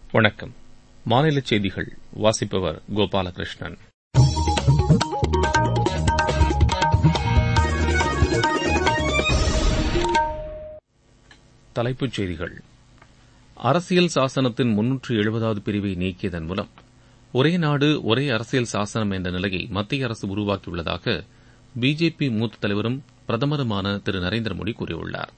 வணக்கம் மாநில செய்திகள் வாசிப்பவர் கோபாலகிருஷ்ணன் தலைப்புச் செய்திகள் அரசியல் சாசனத்தின் முன்னூற்று எழுபதாவது பிரிவை நீக்கியதன் மூலம் ஒரே நாடு ஒரே அரசியல் சாசனம் என்ற நிலையை மத்திய அரசு உருவாக்கியுள்ளதாக பிஜேபி மூத்த தலைவரும் பிரதமருமான திரு நரேந்திர மோடி கூறியுள்ளார்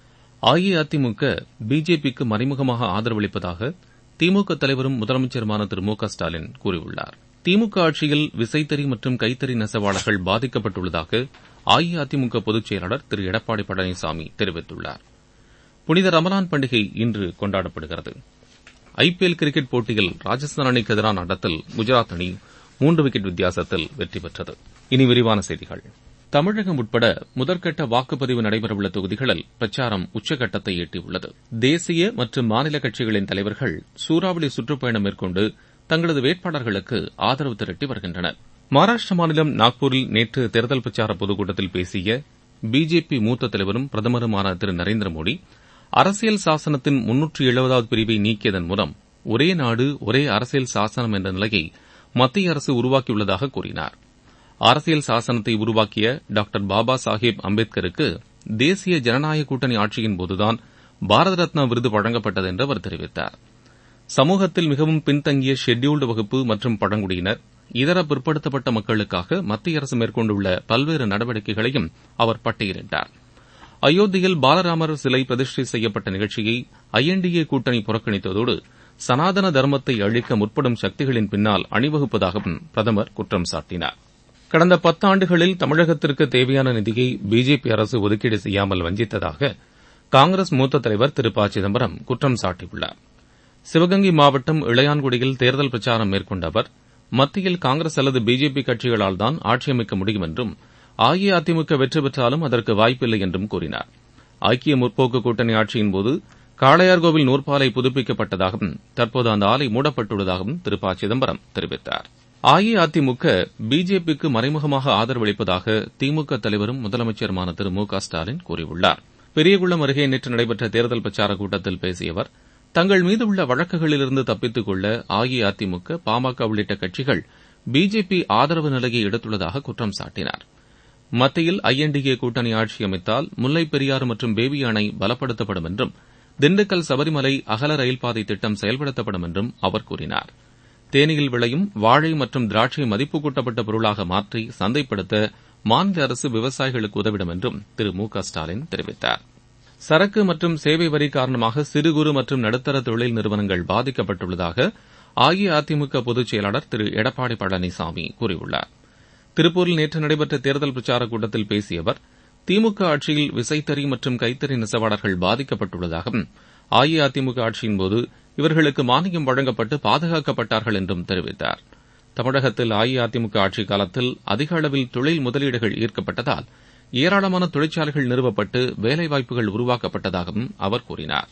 அஇஅதிமுக பிஜேபிக்கு மறைமுகமாக ஆதரவளிப்பதாக திமுக தலைவரும் முதலமைச்சருமான திரு மு க ஸ்டாலின் கூறியுள்ளார் திமுக ஆட்சியில் விசைத்தறி மற்றும் கைத்தறி நெசவாளர்கள் பாதிக்கப்பட்டுள்ளதாக அஇஅதிமுக பொதுச் செயலாளர் திரு எடப்பாடி பழனிசாமி தெரிவித்துள்ளார் புனித ரமலான் பண்டிகை இன்று கொண்டாடப்படுகிறது ஐபிஎல் கிரிக்கெட் போட்டியில் ராஜஸ்தான் அணிக்கு எதிரான ஆட்டத்தில் குஜராத் அணி மூன்று விக்கெட் வித்தியாசத்தில் வெற்றி பெற்றது இனி விரிவான செய்திகள் தமிழகம் உட்பட முதற்கட்ட வாக்குப்பதிவு நடைபெறவுள்ள தொகுதிகளில் பிரச்சாரம் உச்சகட்டத்தை எட்டியுள்ளது தேசிய மற்றும் மாநில கட்சிகளின் தலைவர்கள் சூறாவளி சுற்றுப்பயணம் மேற்கொண்டு தங்களது வேட்பாளர்களுக்கு ஆதரவு திரட்டி வருகின்றனர் மகாராஷ்டிர மாநிலம் நாக்பூரில் நேற்று தேர்தல் பிரச்சார பொதுக்கூட்டத்தில் பேசிய பிஜேபி மூத்த தலைவரும் பிரதமருமான திரு நரேந்திர மோடி அரசியல் சாசனத்தின் முன்னூற்று எழுபதாவது பிரிவை நீக்கியதன் மூலம் ஒரே நாடு ஒரே அரசியல் சாசனம் என்ற நிலையை மத்திய அரசு உருவாக்கியுள்ளதாக கூறினார் அரசியல் சாசனத்தை உருவாக்கிய டாக்டர் பாபா சாஹேப் அம்பேத்கருக்கு தேசிய ஜனநாயக கூட்டணி ஆட்சியின்போதுதான் பாரத ரத்னா விருது வழங்கப்பட்டது என்று அவர் தெரிவித்தார் சமூகத்தில் மிகவும் பின்தங்கிய ஷெட்யூல்டு வகுப்பு மற்றும் பழங்குடியினர் இதர பிற்படுத்தப்பட்ட மக்களுக்காக மத்திய அரசு மேற்கொண்டுள்ள பல்வேறு நடவடிக்கைகளையும் அவர் பட்டியலிட்டார் அயோத்தியில் பாலராமர் சிலை பிரதிஷ்டை செய்யப்பட்ட நிகழ்ச்சியை ஐஎன்டிஏ கூட்டணி புறக்கணித்ததோடு சனாதன தர்மத்தை அழிக்க முற்படும் சக்திகளின் பின்னால் அணிவகுப்பதாகவும் பிரதமர் குற்றம் சாட்டினார் கடந்த பத்தாண்டுகளில் தமிழகத்திற்கு தேவையான நிதியை பிஜேபி அரசு ஒதுக்கீடு செய்யாமல் வஞ்சித்ததாக காங்கிரஸ் மூத்த தலைவர் திரு ப சிதம்பரம் குற்றம் சாட்டியுள்ளார் சிவகங்கை மாவட்டம் இளையான்குடியில் தேர்தல் பிரச்சாரம் மேற்கொண்ட அவர் மத்தியில் காங்கிரஸ் அல்லது பிஜேபி கட்சிகளால் தான் ஆட்சியமைக்க முடியும் என்றும் அஇஅதிமுக வெற்றி பெற்றாலும் அதற்கு வாய்ப்பில்லை என்றும் கூறினார் ஐக்கிய முற்போக்கு கூட்டணி ஆட்சியின்போது காளையார்கோவில் நூற்பாலை புதுப்பிக்கப்பட்டதாகவும் தற்போது அந்த ஆலை மூடப்பட்டுள்ளதாகவும் திரு ப சிதம்பரம் தெரிவித்தார் அஇஅதிமுக பிஜேபிக்கு மறைமுகமாக ஆதரவளிப்பதாக திமுக தலைவரும் முதலமைச்சருமான திரு மு க ஸ்டாலின் கூறியுள்ளார் பெரியகுளம் அருகே நேற்று நடைபெற்ற தேர்தல் பிரச்சாரக் கூட்டத்தில் பேசிய அவர் தங்கள் மீது உள்ள வழக்குகளிலிருந்து தப்பித்துக் கொள்ள அஇஅதிமுக பாமக உள்ளிட்ட கட்சிகள் பிஜேபி ஆதரவு நிலையை எடுத்துள்ளதாக குற்றம் சாட்டினார் மத்தியில் ஐஎன்டிஏ கூட்டணி ஆட்சி அமைத்தால் முல்லைப் பெரியாறு மற்றும் பேபி அணை பலப்படுத்தப்படும் என்றும் திண்டுக்கல் சபரிமலை அகல ரயில்பாதை திட்டம் செயல்படுத்தப்படும் என்றும் அவர் கூறினார் தேனியில் விளையும் வாழை மற்றும் திராட்சை மதிப்பு கூட்டப்பட்ட பொருளாக மாற்றி சந்தைப்படுத்த மாநில அரசு விவசாயிகளுக்கு உதவிடும் என்றும் திரு மு க ஸ்டாலின் தெரிவித்தார் சரக்கு மற்றும் சேவை வரி காரணமாக சிறு குறு மற்றும் நடுத்தர தொழில் நிறுவனங்கள் பாதிக்கப்பட்டுள்ளதாக அஇஅதிமுக பொதுச் செயலாளர் திரு எடப்பாடி பழனிசாமி கூறியுள்ளார் திருப்பூரில் நேற்று நடைபெற்ற தேர்தல் பிரச்சாரக் கூட்டத்தில் பேசிய அவர் திமுக ஆட்சியில் விசைத்தறி மற்றும் கைத்தறி நெசவாளர்கள் பாதிக்கப்பட்டுள்ளதாகவும் அஇஅதிமுக ஆட்சியின்போது இவர்களுக்கு மானியம் வழங்கப்பட்டு பாதுகாக்கப்பட்டார்கள் என்றும் தெரிவித்தார் தமிழகத்தில் அஇஅதிமுக ஆட்சிக் காலத்தில் அதிக அளவில் தொழில் முதலீடுகள் ஈர்க்கப்பட்டதால் ஏராளமான தொழிற்சாலைகள் நிறுவப்பட்டு வேலைவாய்ப்புகள் உருவாக்கப்பட்டதாகவும் அவர் கூறினார்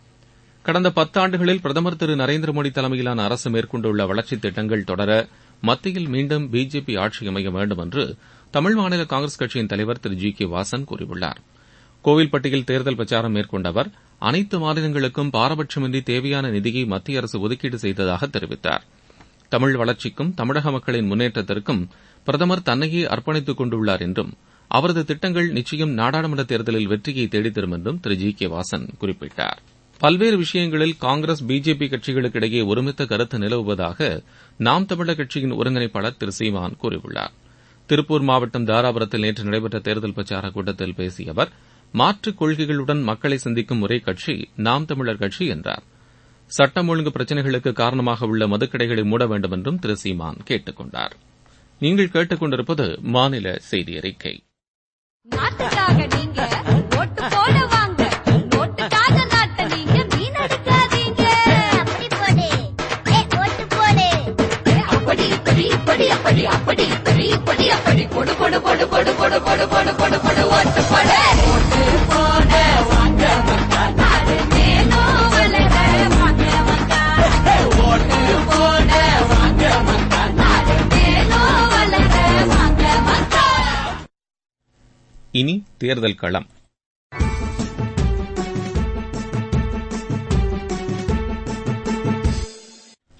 கடந்த பத்தாண்டுகளில் பிரதமர் திரு நரேந்திர மோடி தலைமையிலான அரசு மேற்கொண்டுள்ள வளர்ச்சித் திட்டங்கள் தொடர மத்தியில் மீண்டும் பிஜேபி ஆட்சி அமைய வேண்டும் என்று தமிழ் மாநில காங்கிரஸ் கட்சியின் தலைவர் திரு ஜி கே வாசன் கூறியுள்ளார் கோவில்பட்டியில் தேர்தல் பிரச்சாரம் மேற்கொண்ட அவர் அனைத்து மாநிலங்களுக்கும் பாரபட்சமின்றி தேவையான நிதியை மத்திய அரசு ஒதுக்கீடு செய்ததாக தெரிவித்தார் தமிழ் வளர்ச்சிக்கும் தமிழக மக்களின் முன்னேற்றத்திற்கும் பிரதமர் தன்னையே அர்ப்பணித்துக் கொண்டுள்ளார் என்றும் அவரது திட்டங்கள் நிச்சயம் நாடாளுமன்ற தேர்தலில் வெற்றியை தேடித்தரும் என்றும் திரு ஜி கே வாசன் குறிப்பிட்டார் பல்வேறு விஷயங்களில் காங்கிரஸ் பிஜேபி கட்சிகளுக்கு இடையே ஒருமித்த கருத்து நிலவுவதாக நாம் தமிழர் கட்சியின் ஒருங்கிணைப்பாளர் திரு சீமான் கூறியுள்ளார் திருப்பூர் மாவட்டம் தாராபுரத்தில் நேற்று நடைபெற்ற தேர்தல் பிரச்சாரக் கூட்டத்தில் பேசிய அவர் மாற்றுக் கொள்கைகளுடன் மக்களை சந்திக்கும் ஒரே கட்சி நாம் தமிழர் கட்சி என்றார் சட்டம் ஒழுங்கு பிரச்சினைகளுக்கு காரணமாக உள்ள மதுக்கடைகளை மூட வேண்டும் என்றும் திரு சீமான் கேட்டுக் கொண்டார் நீங்கள் கேட்டுக் கொண்டிருப்பது மாநில செய்தி அறிக்கை நாட்டுக்காக நீங்க ஓட்டு போட வாங்க நோட்டுக்காக நாட்டை நீங்க வீணடிக்காதீங்க அப்படி போடு ஏ ஓட்டு போடு அப்படி இப்படி இப்படி அப்படி அப்படி இப்படி இப்படி அப்படி போடு போடு போடு போடு போடு போடு போடு போடு போடு ஓட்டு போடு ஓட்டு போட வாங்க மக்கா நாடு மேலும் வளர வாங்க மக்கா ஓட்டு போட வாங்க மக்கா நாடு மேலும் வளர வாங்க மக்கா இனி தேர்தல் களம்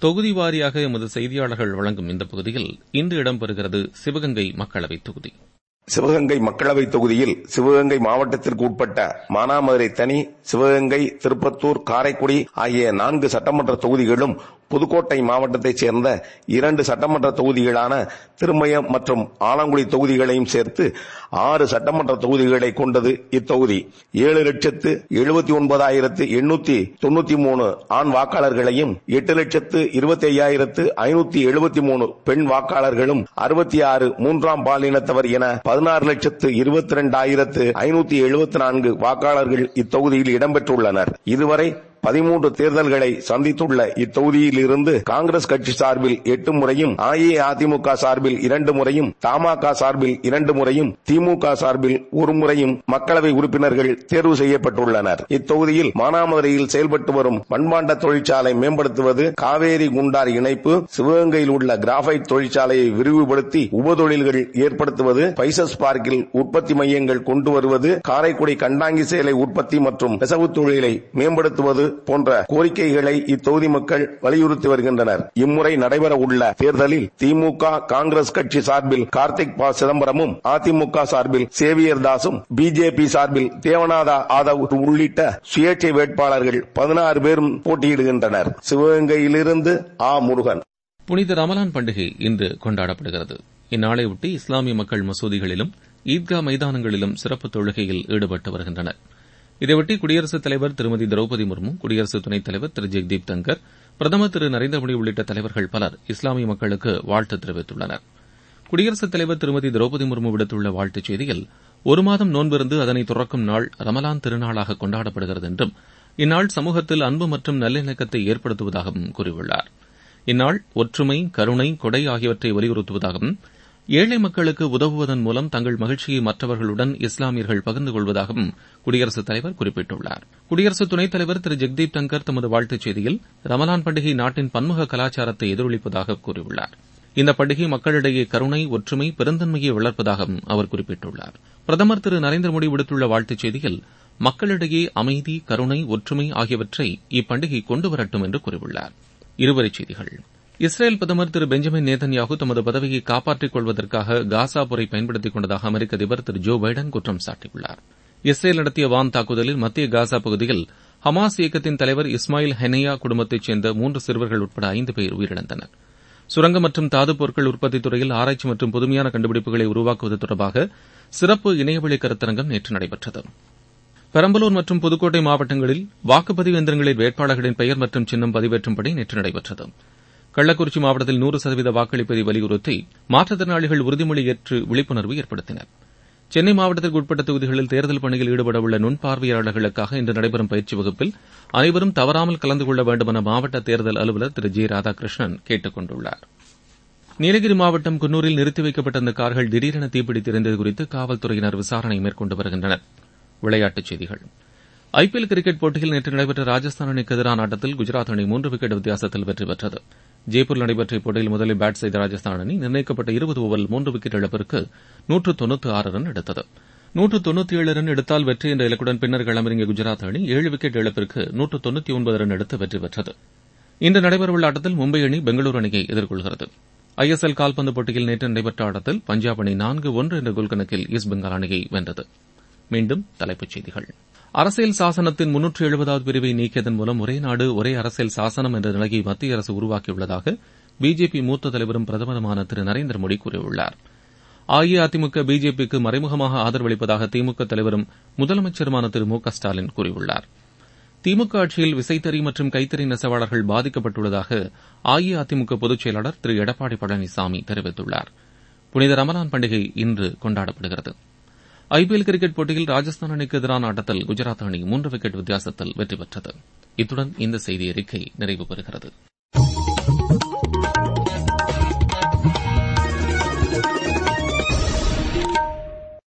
தொகுதி வாரியாக எமது செய்தியாளர்கள் வழங்கும் இந்த பகுதியில் இன்று இடம்பெறுகிறது சிவகங்கை மக்களவைத் தொகுதி சிவகங்கை மக்களவைத் தொகுதியில் சிவகங்கை மாவட்டத்திற்கு உட்பட்ட மானாமதுரை தனி சிவகங்கை திருப்பத்தூர் காரைக்குடி ஆகிய நான்கு சட்டமன்ற தொகுதிகளும் புதுக்கோட்டை மாவட்டத்தைச் சேர்ந்த இரண்டு சட்டமன்ற தொகுதிகளான திருமயம் மற்றும் ஆலங்குடி தொகுதிகளையும் சேர்த்து ஆறு சட்டமன்ற தொகுதிகளை கொண்டது இத்தொகுதி ஏழு லட்சத்து எழுபத்தி ஒன்பதாயிரத்து எண்ணூத்தி தொண்ணூத்தி மூணு ஆண் வாக்காளர்களையும் எட்டு லட்சத்து இருபத்தி ஐயாயிரத்து ஐநூத்தி எழுபத்தி மூணு பெண் வாக்காளர்களும் அறுபத்தி ஆறு மூன்றாம் பாலினத்தவர் என பதினாறு லட்சத்து இருபத்தி ரெண்டாயிரத்து ஐநூத்தி எழுபத்தி நான்கு வாக்காளர்கள் இத்தொகுதியில் இடம்பெற்றுள்ளனர் இதுவரை பதிமூன்று தேர்தல்களை சந்தித்துள்ள இத்தொகுதியில் இருந்து காங்கிரஸ் கட்சி சார்பில் எட்டு முறையும் அஇஅதிமுக சார்பில் இரண்டு முறையும் தமாக சார்பில் இரண்டு முறையும் திமுக சார்பில் ஒரு முறையும் மக்களவை உறுப்பினர்கள் தேர்வு செய்யப்பட்டுள்ளனர் இத்தொகுதியில் மானாமதுரையில் செயல்பட்டு வரும் மண்பாண்ட தொழிற்சாலை மேம்படுத்துவது காவேரி குண்டார் இணைப்பு சிவகங்கையில் உள்ள கிராபைட் தொழிற்சாலையை விரிவுபடுத்தி உபதொழில்கள் ஏற்படுத்துவது பைசஸ் பார்க்கில் உற்பத்தி மையங்கள் கொண்டு வருவது காரைக்குடி கண்டாங்கி சேலை உற்பத்தி மற்றும் நெசவு தொழிலை மேம்படுத்துவது போன்ற கோரிக்கைகளை இத்தொகுதி மக்கள் வலியுறுத்தி வருகின்றனர் இம்முறை நடைபெற உள்ள தேர்தலில் திமுக காங்கிரஸ் கட்சி சார்பில் கார்த்திக் ப சிதம்பரமும் அதிமுக சார்பில் சேவியர் தாசும் பிஜேபி சார்பில் தேவநாதா ஆதவ் உள்ளிட்ட சுயேட்சை வேட்பாளர்கள் பதினாறு பேரும் போட்டியிடுகின்றனர் சிவகங்கையிலிருந்து ஆ முருகன் புனித ரமலான் பண்டிகை இன்று கொண்டாடப்படுகிறது இந்நாளையொட்டி இஸ்லாமிய மக்கள் மசூதிகளிலும் ஈத்கா மைதானங்களிலும் சிறப்பு தொழுகையில் ஈடுபட்டு வருகின்றனர் இதையொட்டி குடியரசுத் தலைவர் திருமதி திரௌபதி முர்மு குடியரசு துணைத் தலைவர் திரு ஜெக்தீப் தங்கர் பிரதமர் திரு நரேந்திர மோடி உள்ளிட்ட தலைவர்கள் பலர் இஸ்லாமிய மக்களுக்கு வாழ்த்து தெரிவித்துள்ளனர் குடியரசுத் தலைவர் திருமதி திரௌபதி முர்மு விடுத்துள்ள வாழ்த்துச் செய்தியில் ஒரு மாதம் நோன்பிருந்து அதனை துறக்கும் நாள் ரமலான் திருநாளாக கொண்டாடப்படுகிறது என்றும் இந்நாள் சமூகத்தில் அன்பு மற்றும் நல்லிணக்கத்தை ஏற்படுத்துவதாகவும் கூறியுள்ளார் இந்நாள் ஒற்றுமை கருணை கொடை ஆகியவற்றை வலியுறுத்துவதாகவும் ஏழை மக்களுக்கு உதவுவதன் மூலம் தங்கள் மகிழ்ச்சியை மற்றவர்களுடன் இஸ்லாமியர்கள் பகிர்ந்து கொள்வதாகவும் குடியரசுத் தலைவர் குறிப்பிட்டுள்ளார் குடியரசு துணைத் தலைவர் திரு ஜெக்தீப் தங்கர் தமது வாழ்த்துச் செய்தியில் ரமலான் பண்டிகை நாட்டின் பன்முக கலாச்சாரத்தை எதிரொலிப்பதாக கூறியுள்ளார் இந்த பண்டிகை மக்களிடையே கருணை ஒற்றுமை பெருந்தன்மையை வளர்ப்பதாகவும் அவர் குறிப்பிட்டுள்ளார் பிரதமர் திரு நரேந்திர மோடி விடுத்துள்ள வாழ்த்துச் செய்தியில் மக்களிடையே அமைதி கருணை ஒற்றுமை ஆகியவற்றை இப்பண்டிகை கொண்டு வரட்டும் என்று கூறியுள்ளார் இருவரிச் செய்திகள் இஸ்ரேல் பிரதமர் திரு பெஞ்சமின் நேதன்யாகு தமது பதவியை காப்பாற்றிக் கொள்வதற்காக காசா போரை பயன்படுத்திக் கொண்டதாக அமெரிக்க அதிபர் திரு ஜோ பைடன் குற்றம் சாட்டியுள்ளார் இஸ்ரேல் நடத்திய வான் தாக்குதலில் மத்திய காசா பகுதியில் ஹமாஸ் இயக்கத்தின் தலைவர் இஸ்மாயில் ஹெனையா குடும்பத்தைச் சேர்ந்த மூன்று சிறுவர்கள் உட்பட ஐந்து பேர் உயிரிழந்தனர் சுரங்க மற்றும் தாதுப் பொருட்கள் உற்பத்தி துறையில் ஆராய்ச்சி மற்றும் புதுமையான கண்டுபிடிப்புகளை உருவாக்குவது தொடர்பாக சிறப்பு இணையவழி கருத்தரங்கம் நேற்று நடைபெற்றது பெரம்பலூர் மற்றும் புதுக்கோட்டை மாவட்டங்களில் வாக்குப்பதிவு எந்திரங்களில் வேட்பாளர்களின் பெயர் மற்றும் சின்னம் பதிவேற்றும் பணி நேற்று நடைபெற்றது கள்ளக்குறிச்சி மாவட்டத்தில் நூறு சதவீத வாக்களிப்பதை வலியுறுத்தி மாற்றுத்திறனாளிகள் உறுதிமொழி ஏற்று விழிப்புணர்வு ஏற்படுத்தினர் சென்னை மாவட்டத்திற்கு உட்பட்ட தொகுதிகளில் தேர்தல் பணியில் ஈடுபட உள்ள நுண்பார்வையாளர்களுக்காக இன்று நடைபெறும் பயிற்சி வகுப்பில் அனைவரும் தவறாமல் கலந்து கொள்ள வேண்டும் என மாவட்ட தேர்தல் அலுவலர் திரு ஜி ராதாகிருஷ்ணன் கேட்டுக் கொண்டுள்ளார் நீலகிரி மாவட்டம் குன்னூரில் நிறுத்தி வைக்கப்பட்டிருந்த கார்கள் திடீரென தீப்பிடித்து எரிந்தது குறித்து காவல்துறையினர் விசாரணை மேற்கொண்டு வருகின்றனர் விளையாட்டுச் செய்திகள் ஐபிஎல் கிரிக்கெட் போட்டியில் நேற்று நடைபெற்ற ராஜஸ்தான் அணிக்கு எதிரான ஆட்டத்தில் குஜராத் அணி மூன்று விக்கெட் வித்தியாசத்தில் வெற்றி பெற்றது ஜெய்ப்பூரில் நடைபெற்ற இப்போட்டியில் முதலில் பேட் செய்த ராஜஸ்தான் அணி நிர்ணயிக்கப்பட்ட இருபது ஓவரில் மூன்று விக்கெட் இழப்பிற்கு நூற்று தொன்னூற்று ஆறு ரன் எடுத்தது நூற்று தொன்னூற்றி ஏழு ரன் எடுத்தால் வெற்றி என்ற இலக்குடன் பின்னர் களமிறங்கிய குஜராத் அணி ஏழு விக்கெட் இழப்பிற்கு நூற்று தொன்னூற்றி ஒன்பது ரன் எடுத்து வெற்றி பெற்றது இன்று நடைபெறவுள்ள ஆட்டத்தில் மும்பை அணி பெங்களூரு அணியை எதிர்கொள்கிறது ஐஎஸ்எல் கால்பந்து போட்டியில் நேற்று நடைபெற்ற ஆட்டத்தில் பஞ்சாப் அணி நான்கு ஒன்று என்ற கோல் கணக்கில் ஈஸ்ட் பெங்கால் அணியை வென்றது மீண்டும் தலைப்புச் செய்திகள் அரசியல் சாசனத்தின் முன்னூற்று எழுபதாவது பிரிவை நீக்கியதன் மூலம் ஒரே நாடு ஒரே அரசியல் சாசனம் என்ற நிலையை மத்திய அரசு உருவாக்கியுள்ளதாக பிஜேபி மூத்த தலைவரும் பிரதமருமான திரு நரேந்திர மோடி கூறியுள்ளார் அஇஅதிமுக பிஜேபிக்கு மறைமுகமாக ஆதரவளிப்பதாக திமுக தலைவரும் முதலமைச்சருமான திரு மு க ஸ்டாலின் கூறியுள்ளார் திமுக ஆட்சியில் விசைத்தறி மற்றும் கைத்தறி நெசவாளர்கள் பாதிக்கப்பட்டுள்ளதாக அஇஅதிமுக பொதுச் செயலாளர் திரு எடப்பாடி பழனிசாமி தெரிவித்துள்ளார் புனித ரமலான் பண்டிகை இன்று கொண்டாடப்படுகிறது ஐபிஎல் கிரிக்கெட் போட்டியில் ராஜஸ்தான் அணிக்கு எதிரான ஆட்டத்தில் குஜராத் அணி மூன்று விக்கெட் வித்தியாசத்தில் வெற்றி பெற்றது இத்துடன் இந்த செய்தி அறிக்கை நிறைவு பெறுகிறது